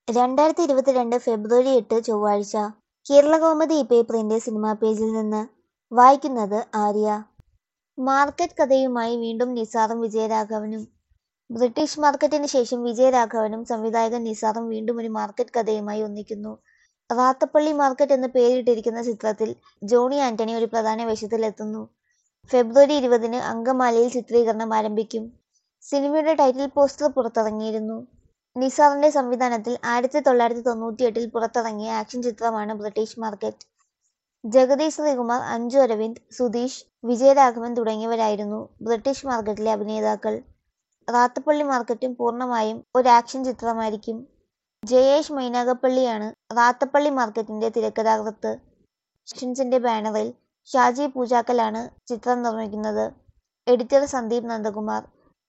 രണ്ടായിരത്തി ഇരുപത്തിരണ്ട് ഫെബ്രുവരി എട്ട് ചൊവ്വാഴ്ച കേരളകൗമുദി പേപ്പറിന്റെ സിനിമാ പേജിൽ നിന്ന് വായിക്കുന്നത് ആര്യ മാർക്കറ്റ് കഥയുമായി വീണ്ടും നിസാറും വിജയരാഘവനും ബ്രിട്ടീഷ് മാർക്കറ്റിന് ശേഷം വിജയരാഘവനും സംവിധായകൻ നിസാറും വീണ്ടും ഒരു മാർക്കറ്റ് കഥയുമായി ഒന്നിക്കുന്നു റാത്തപ്പള്ളി മാർക്കറ്റ് എന്ന് പേരിട്ടിരിക്കുന്ന ചിത്രത്തിൽ ജോണി ആന്റണി ഒരു പ്രധാന വേഷത്തിലെത്തുന്നു ഫെബ്രുവരി ഇരുപതിന് അങ്കമാലിയിൽ ചിത്രീകരണം ആരംഭിക്കും സിനിമയുടെ ടൈറ്റിൽ പോസ്റ്റർ പുറത്തിറങ്ങിയിരുന്നു നിസാറിന്റെ സംവിധാനത്തിൽ ആയിരത്തി തൊള്ളായിരത്തി തൊണ്ണൂറ്റിയെട്ടിൽ പുറത്തിറങ്ങിയ ആക്ഷൻ ചിത്രമാണ് ബ്രിട്ടീഷ് മാർക്കറ്റ് ജഗദീഷ് ശ്രീകുമാർ അഞ്ജു അരവിന്ദ് സുധീഷ് വിജയരാഘവൻ തുടങ്ങിയവരായിരുന്നു ബ്രിട്ടീഷ് മാർക്കറ്റിലെ അഭിനേതാക്കൾ റാത്തപ്പള്ളി മാർക്കറ്റും പൂർണ്ണമായും ഒരു ആക്ഷൻ ചിത്രമായിരിക്കും ജയേഷ് മൈനാഗപ്പള്ളിയാണ് റാത്തപ്പള്ളി മാർക്കറ്റിന്റെ തിരക്കഥാകൃത്ത് ഷിൻസിന്റെ ബാനറിൽ ഷാജി പൂജാക്കലാണ് ചിത്രം നിർമ്മിക്കുന്നത് എഡിറ്റർ സന്ദീപ് നന്ദകുമാർ